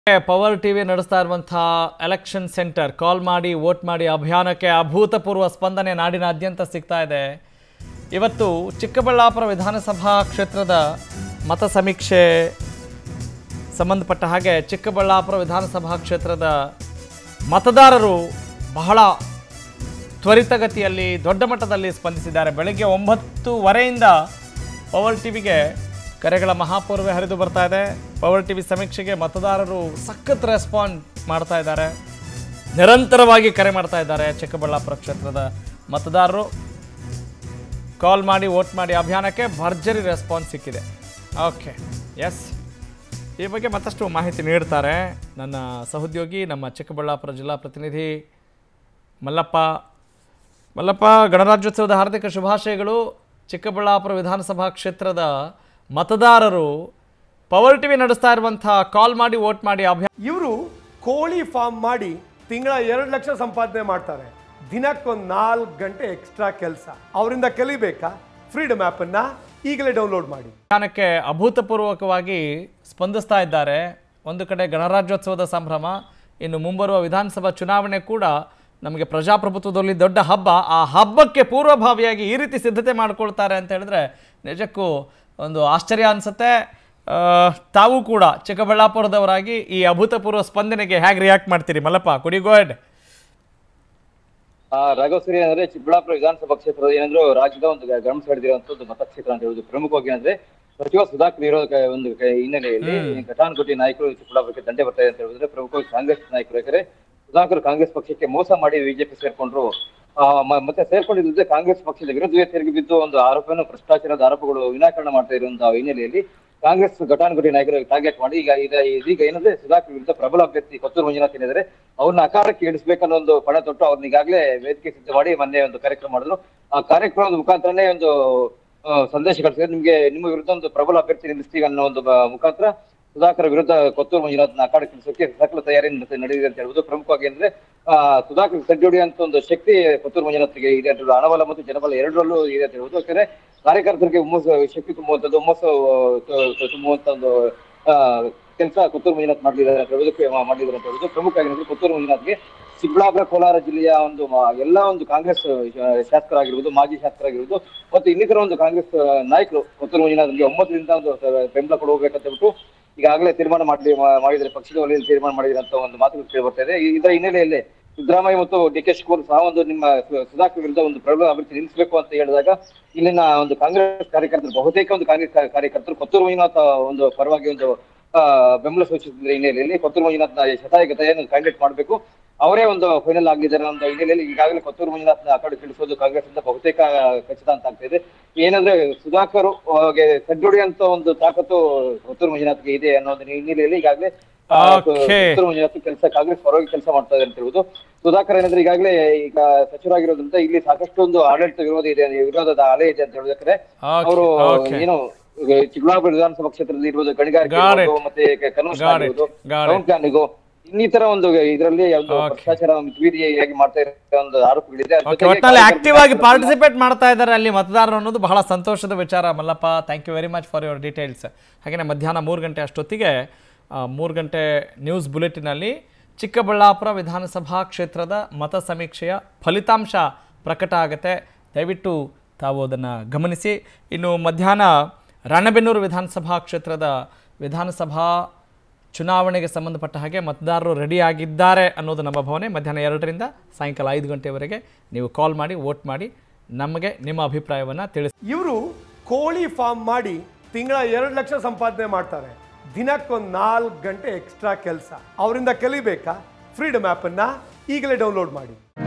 Power TV ನಡೆಸ್ತಾ ಇರುವಂತಹ election centre call ಮಾಡಿ ವೋಟ್ ಮಾಡಿ ಅಭಿಯಾನಕ್ಕೆ ಅಭೂತಪೂರ್ವ ಸ್ಪಂದನೆ ನಾಡಿನಾದ್ಯಂತ ಸಿಗ್ತಾ ಇದೆ ಇವತ್ತು ಚಿಕ್ಕಬಳ್ಳಾಪುರ ವಿಧಾನಸಭಾ ಕ್ಷೇತ್ರದ ಮತ ಸಮೀಕ್ಷೆ ಸಂಬಂಧಪಟ್ಟ ಹಾಗೆ ಚಿಕ್ಕಬಳ್ಳಾಪುರ ವಿಧಾನಸಭಾ ಕ್ಷೇತ್ರದ ಮತದಾರರು ಬಹಳ ತ್ವರಿತಗತಿಯಲ್ಲಿ ದೊಡ್ಡ ಮಟ್ಟದಲ್ಲಿ ಸ್ಪಂದಿಸಿದ್ದಾರೆ ಬೆಳಗ್ಗೆ ಒಂಬತ್ತುವರೆಯಿಂದ ಪವರ್ ಟಿವಿಗೆ ಕರೆಗಳ ಮಹಾಪೂರ್ವೆ ಹರಿದು ಬರ್ತಾ ಇದೆ ಪವರ್ ಟಿವಿ ಸಮೀಕ್ಷೆಗೆ ಮತದಾರರು ಸಖತ್ ರೆಸ್ಪಾಂಡ್ ಮಾಡ್ತಾ ಇದ್ದಾರೆ ನಿರಂತರವಾಗಿ ಕರೆ ಮಾಡ್ತಾ ಇದ್ದಾರೆ ಚಿಕ್ಕಬಳ್ಳಾಪುರ ಕ್ಷೇತ್ರದ ಮತದಾರರು ಕಾಲ್ ಮಾಡಿ ವೋಟ್ ಮಾಡಿ ಅಭಿಯಾನಕ್ಕೆ ಭರ್ಜರಿ ರೆಸ್ಪಾನ್ಸ್ ಸಿಕ್ಕಿದೆ ಓಕೆ ಎಸ್ ಈ ಬಗ್ಗೆ ಮತ್ತಷ್ಟು ಮಾಹಿತಿ ನೀಡ್ತಾರೆ ನನ್ನ ಸಹೋದ್ಯೋಗಿ ನಮ್ಮ ಚಿಕ್ಕಬಳ್ಳಾಪುರ ಜಿಲ್ಲಾ ಪ್ರತಿನಿಧಿ ಮಲ್ಲಪ್ಪ ಮಲ್ಲಪ್ಪ ಗಣರಾಜ್ಯೋತ್ಸವದ ಹಾರ್ದಿಕ ಶುಭಾಶಯಗಳು ಚಿಕ್ಕಬಳ್ಳಾಪುರ ವಿಧಾನಸಭಾ ಕ್ಷೇತ್ರದ ಮತದಾರರು ಪವರ್ ಟಿವಿ ನಡೆಸ್ತಾ ಇರುವಂಥ ಕಾಲ್ ಮಾಡಿ ವೋಟ್ ಮಾಡಿ ಅಭಿಯಾನ ಇವರು ಕೋಳಿ ಫಾರ್ಮ್ ಮಾಡಿ ತಿಂಗಳ ಎರಡು ಲಕ್ಷ ಸಂಪಾದನೆ ಮಾಡ್ತಾರೆ ದಿನಕ್ಕೊಂದು ನಾಲ್ಕು ಗಂಟೆ ಎಕ್ಸ್ಟ್ರಾ ಕೆಲಸ ಅವರಿಂದ ಕಲಿಬೇಕಾ ಫ್ರೀಡಮ್ ಆ್ಯಪನ್ನು ಈಗಲೇ ಡೌನ್ಲೋಡ್ ಮಾಡಿ ಅಭಿಯಾನಕ್ಕೆ ಅಭೂತಪೂರ್ವಕವಾಗಿ ಸ್ಪಂದಿಸ್ತಾ ಇದ್ದಾರೆ ಒಂದು ಕಡೆ ಗಣರಾಜ್ಯೋತ್ಸವದ ಸಂಭ್ರಮ ಇನ್ನು ಮುಂಬರುವ ವಿಧಾನಸಭಾ ಚುನಾವಣೆ ಕೂಡ ನಮಗೆ ಪ್ರಜಾಪ್ರಭುತ್ವದಲ್ಲಿ ದೊಡ್ಡ ಹಬ್ಬ ಆ ಹಬ್ಬಕ್ಕೆ ಪೂರ್ವಭಾವಿಯಾಗಿ ಈ ರೀತಿ ಸಿದ್ಧತೆ ಮಾಡ್ಕೊಳ್ತಾರೆ ಅಂತ ಹೇಳಿದ್ರೆ ನಿಜಕ್ಕೂ ಒಂದು ಆಶ್ಚರ್ಯ ಅನಿಸುತ್ತೆ ತಾವು ಕೂಡ ಚಿಕ್ಕಬಳ್ಳಾಪುರದವರಾಗಿ ಈ ಅಭೂತಪೂರ್ವ ಸ್ಪಂದನೆಗೆ ಹೇಗೆ ರಿಯಾಕ್ಟ್ ಮಾಡ್ತೀರಿ ಮಲ್ಲಪ್ಪ ಕುಡಿ ಗೋಡ್ ಆ ರಾಘವ್ ಸೂರ್ಯ ಅಂದ್ರೆ ಚಿಕ್ಕಬಳ್ಳಾಪುರ ವಿಧಾನಸಭಾ ಕ್ಷೇತ್ರದ ಏನಂದ್ರು ರಾಜ್ಯದ ಒಂದು ಗ- ಗಮನ ಸೆಳೆದಿರುವಂತ ಒಂದು ಮತಕ್ಷೇತ್ರ ಅಂತ ಹೇಳುದು ಪ್ರಮುಖವಾಗಿ ಏನಂದ್ರೆ ಸಚಿವ ಸುಧಾಕರ್ ಇರೋ ಕ- ಒಂದು ಕ- ಹಿನ್ನೆಲೆಯಲ್ಲಿ ಘಟಾನುಘಟಿ ನಾಯಕರು ಚಿಕ್ಕಬಳ್ಳಾಪುರಕ್ಕೆ ದಂಡೆ ಬರ್ತಾ ಇದೆ ಅಂತ ಹೇಳಿದ್ರೆ ಪ್ರಮುಖವಾಗಿ ಕಾಂಗ್ರೆಸ್ ನಾಯಕರು ಯಾಕಂದ್ರೆ ಸುಧಾಕರ್ ಕಾಂಗ್ರೆಸ್ ಪಕ್ಷಕ್ಕೆ ಮೋಸ ಮಾಡಿ ಬಿಜೆಪಿ ಸೇರ್ಕೊಂಡ್ರು ಆ, ಮ- ಮತ್ತೆ ಸೇರ್ಕೊಂಡಿದ್ದ ಕಾಂಗ್ರೆಸ್ ಪಕ್ಷದ ವಿರುದ್ಧವೇ ತಿರುಗಿ ಬಿದ್ದು ಒಂದು ಆರೋಪವನ್ನು ಭ್ರಷ್ಟಾಚಾರದ ಆರೋಪಗಳು ವಿನಾಕಾರಣ ಮಾಡ್ತಾ ಇರುವಂತಹ ಹಿನ್ನೆಲೆಯಲ್ಲಿ ಕಾಂಗ್ರೆಸ್ ಘಟಾನುಘಟಿ ನಾಯಕರು ಟಾರ್ಗೆಟ್ ಮಾಡಿ ಈಗ ಇದ- ಇದೀಗ ಏನಂದ್ರೆ ಸುಧಾಕರ್ ವಿರುದ್ಧ ಪ್ರಬಲ ಅಭ್ಯರ್ಥಿ ಕೊತ್ತೂರು ಮಂಜುನಾಥ್ ಏನಿದ್ರೆ ಅವ್ರನ್ನ ಅಕಾರಕ್ಕೆ ಇಳಿಸ್ಬೇಕನ್ನೋ ಒಂದು ಪಣ ತೊಟ್ಟು ಅವ್ರನ್ನ ಈಗಾಗಲೇ ವೇದಿಕೆ ಸಿದ್ಧ ಮಾಡಿ ಮೊನ್ನೆ ಒಂದು ಕಾರ್ಯಕ್ರಮ ಮಾಡಿದ್ರು ಆ ಕಾರ್ಯಕ್ರಮದ ಮುಖಾಂತರನೇ ಒಂದು ಆ, ಸಂದೇಶ ಕಳಿಸಿದ್ರೆ ನಿಮ್ಗೆ ನಿಮ್ಮ ವಿರುದ್ಧ ಒಂದು ಪ್ರಬಲ ಅಭ್ಯರ್ಥಿ ನಿಲ್ಲಿಸ್ತೀವಿ ಅನ್ನೋ ಒಂದು ಬ- ಮುಖಾಂತರ ಸುಧಾಕರ್ ವಿರುದ್ಧ ಕೊತ್ತೂರು ಮಂಜುನಾಥ್ನ ಅಖಾಡಕ್ಕೆ ಇಳಿಸೋಕೆ ಸಕಲ ತಯಾರಿ ನಡೆಸ- ನಡೆದಿದೆ ಅಂತ ಹೇಳ್ಬೋದು ಪ್ರಮುಖವಾಗಿ ಅಂದ್ರೆ ಆ ಸುಧಾಕರ್ ಸಡ್ಡಿ ಅಂತ ಒಂದು ಶಕ್ತಿ ಕೊತ್ತೂರು ಮಂಜುನಾಥ್ಗೆ ಇದೆ ಅಂತ ಹೇಳುದು ಹಣಬಲ ಮತ್ತು ಜನಬಲ ಎರಡರಲ್ಲೂ ಇದೆ ಅಂತ ಹೇಳ್ಬೋದು ಯಾಕಂದ್ರೆ ಕಾರ್ಯಕರ್ತರಿಗೆ ಹುಮ್ಮಸ್ಸು ಶಕ್ತಿ ತುಂಬುವಂಥದ್ದು ಹುಮ್ಮಸ್ಸು ತು- ತು- ತುಂಬುವಂತ ಒಂದು ಕೆಲಸ ಕೊತ್ತೂರು ಮಂಜುನಾಥ್ ಮಾಡಲಿದ್ದಾರೆ ಅಂತ ಹೇಳೋದಕ್ಕೆ ಮಾಡಿದ್ದಾರೆ ಅಂತ ಹೇಳೋದು ಪ್ರಮುಖ ಆಗಿರೋದು ಕೊತ್ತೂರು ಮಂಜುನಾಥ್ಗೆ ಚಿಕ್ಕಬಳ್ಳಾಪುರ ಕೋಲಾರ ಜಿಲ್ಲೆಯ ಒಂದು ಮ- ಎಲ್ಲ ಒಂದು ಕಾಂಗ್ರೆಸ್ ಶಾ- ಶಾಸಕರಾಗಿರ್ಬೋದು ಮಾಜಿ ಶಾಸಕರಾಗಿರ್ಬೋದು ಮತ್ತು ಇನ್ನಿತರ ಒಂದು ಕಾಂಗ್ರೆಸ್ ಆ, ನಾಯಕರು ಕೊತ್ತೂರು ಮಂಜುನಾಥ್ಗೆ ಒಮ್ಮತದಿಂದ ಒಂದು ಸ- ಬೆಂಬಲ ಕೊಡಬೇಕಂತ ಹೇಳ್ಬಿಟ್ಟು ಈಗಾಗಲೇ ತೀರ್ಮಾನ ಮಾಡಿ ಮಾ- ಮಾಡಿದರೆ ಪಕ್ಷದ ವಲಯದಲ್ಲಿ ತೀರ್ಮಾನ ಮಾಡಿದ್ರೆ ಅಂತ ಒಂದು ಮಾತುಗಳು ಕೇಳಿ ಬರ್ತಾ ಇದೆ ಈ- ಇದರ ಹಿನ್ನೆಲೆಯಲ್ಲಿ ಸಿದ್ದರಾಮಯ್ಯ ಮತ್ತು ಡಿ ಕೆ ಶಿವಕುಮಾರ್ ಸಹ ಒಂದು ನಿಮ್ಮ ಸು- ಸುಧಾಕರ್ ವಿರುದ್ಧ ಒಂದು ಪ್ರಬಲ ಅಭ್ಯರ್ಥಿ ನಿಲ್ಲಿಸಬೇಕು ಅಂತ ಹೇಳಿದಾಗ ಇಲ್ಲಿನ ಒಂದು ಕಾಂಗ್ರೆಸ್ ಕಾರ್ಯಕರ್ತರು ಬಹುತೇಕ ಒಂದು ಕಾಂಗ್ರೆಸ್ ಕಾ- ಕಾರ್ಯಕರ್ತರು ಕೊತ್ತೂರು ಮಂಜುನಾಥ್ ಒಂದು ಪರವಾಗಿ ಒಂದು ಆ, ಬೆಂಬಲ ಸೂಚಿಸಿದ ಹಿನ್ನೆಲೆಯಲ್ಲಿ ಕೊತ್ತೂರು ಮಂಜುನಾಥ್ನ ಶತಾಯಗತೆಯನ್ನು ಕ್ಯಾಂಡಿಡೇಟ್ ಮಾಡಬೇಕು ಅವರೇ ಒಂದು ಫೈನಲ್ ಆಗಿದ್ದಾರೆ ಅನ್ನೋ ಹಿನ್ನೆಲೆಯಲ್ಲಿ ಈಗಾಗಲೇ ಕೊತ್ತೂರು ಮಂಜುನಾಥ್ನ ಆ ಕಡೆ ತಿಳಿಸೋದು ಕಾಂಗ್ರೆಸ್ ಇಂದ ಬಹುತೇಕ ಖಚಿತ ಅಂತ ಆಗ್ತಾ ಇದೆ ಏನಂದ್ರೆ ಸುಧಾಕರ್ ಗೆ ಸಡ್ಡೊಡೆಯಂತ ಒಂದು ತಾಕತ್ತು ಕೊತ್ತೂರು ಮಂಜುನಾಥ್ಗೆ ಇದೆ ಅನ್ನೋ ಒಂದು ಹಿನ್ನೆಲೆಯಲ್ಲಿ ಈಗಾಗಲೇ ಆ, Okay. ಕೊತ್ತೂರು ಮಂಜುನಾಥ್ ಕೆಲಸ ಕಾಂಗ್ರೆಸ್ ಪರವಾಗಿ ಕೆಲಸ ಮಾಡ್ತಾ ಇದೆ ಅಂತ ಹೇಳ್ಬೋದು ಸುಧಾಕರ್ ಏನಂದ್ರೆ ಈಗಾಗಲೇ ಈಗ ಸಚಿವರಾಗಿರೋದ್ರಿಂದ ಇಲ್ಲಿ ಸಾಕಷ್ಟು ಒಂದು ಆಡಳಿತ ವಿರೋಧ ಇದೆ ವಿರೋಧದ ಅಲೆ ಇದೆ ಅಂತ ಹೇಳೋದಕ್ಕೆ Okay, ಅವರು okay. ಏನು ಈಗ ಚಿಕ್ಕಬಳ್ಳಾಪುರ ವಿಧಾನಸಭಾ ಕ್ಷೇತ್ರದಲ್ಲಿ ಇರ್ಬೋದು ಗಣಿಗಾರಿಕೆ Got it. ಇರ್ಬೋದು, ಮತ್ತೆ ಕನ್ವರ್ಷನ್ Got it. ಆಗಿರ್ಬೋದು Got it. ಟೌನ್ ಪ್ಲಾನಿಗೂ ಇನ್ನಿತರ ಒಂದು ಇದರಲ್ಲಿ ಒಂದು Okay. ಭ್ರಷ್ಟಾಚಾರ ಮಿತಿಮೀರಿಯಾಗಿ ಮಾಡ್ತಾ ಇರೋ ಒಂದು ಆರೋಪಗಳಿದೆ ಅದ್ರ ಓಕೆ ಜೊತೆಗೆ ಒಟ್ಟಿನಲ್ಲಿ ಆಕ್ಟಿವ್ ಆಗಿ ಕಾರ್ಯಕರ್ತರು- ಪಾರ್ಟಿಸಿಪೇಟ್ ಮಾಡ್ತಾ ಇದ್ದಾರೆ ಅಲ್ಲಿ ಮತದಾರರು ಅನ್ನೋದು ಬಹಳ ಸಂತೋಷದ ವಿಚಾರ Mallappa thank you very much for your details ಹಾಗೆಯೇ ಮಧ್ಯಾಹ್ನ ಮೂರು ಗಂಟೆ ಅಷ್ಟೊತ್ತಿಗೆ ಮೂರು ಗಂಟೆ ನ್ಯೂಸ್ ಬುಲೆಟಿನಲ್ಲಿ ಚಿಕ್ಕಬಳ್ಳಾಪುರ ವಿಧಾನಸಭಾ ಕ್ಷೇತ್ರದ ಮತ ಸಮೀಕ್ಷೆಯ ಫಲಿತಾಂಶ ಪ್ರಕಟ ಆಗುತ್ತೆ ದಯವಿಟ್ಟು ತಾವು ಅದನ್ನು ಗಮನಿಸಿ ಇನ್ನು ಮಧ್ಯಾಹ್ನ ರಾಣೆಬೆನ್ನೂರು ವಿಧಾನಸಭಾ ಕ್ಷೇತ್ರದ ವಿಧಾನಸಭಾ ಚುನಾವಣೆಗೆ ಸಂಬಂಧಪಟ್ಟ ಹಾಗೆ ಮತದಾರರು ರೆಡಿ ಆಗಿದ್ದಾರೆ ಅನ್ನೋದು ನಮ್ಮ ಭಾವನೆ ಮಧ್ಯಾಹ್ನ ಎರಡರಿಂದ ಸಾಯಂಕಾಲ ಐದು ಗಂಟೆವರೆಗೆ ನೀವು ಕಾಲ್ ಮಾಡಿ ವೋಟ್ ಮಾಡಿ ನಮಗೆ ನಿಮ್ಮ ಅಭಿಪ್ರಾಯವನ್ನು ತಿಳಿಸಿ ಇವರು ಕೋಳಿ ಫಾರ್ಮ್ ಮಾಡಿ ತಿಂಗಳ ಎರಡು ಲಕ್ಷ ಸಂಪಾದನೆ ಮಾಡ್ತಾರೆ ದಿನಕ್ಕೊಂದು ನಾಲ್ಕು ಗಂಟೆ ಎಕ್ಸ್ಟ್ರಾ ಕೆಲಸ ಅವರಿಂದ ಕಲಿಬೇಕಾ ಫ್ರೀಡಮ್ ಆ್ಯಪನ್ನು ಈಗಲೇ ಡೌನ್ಲೋಡ್ ಮಾಡಿ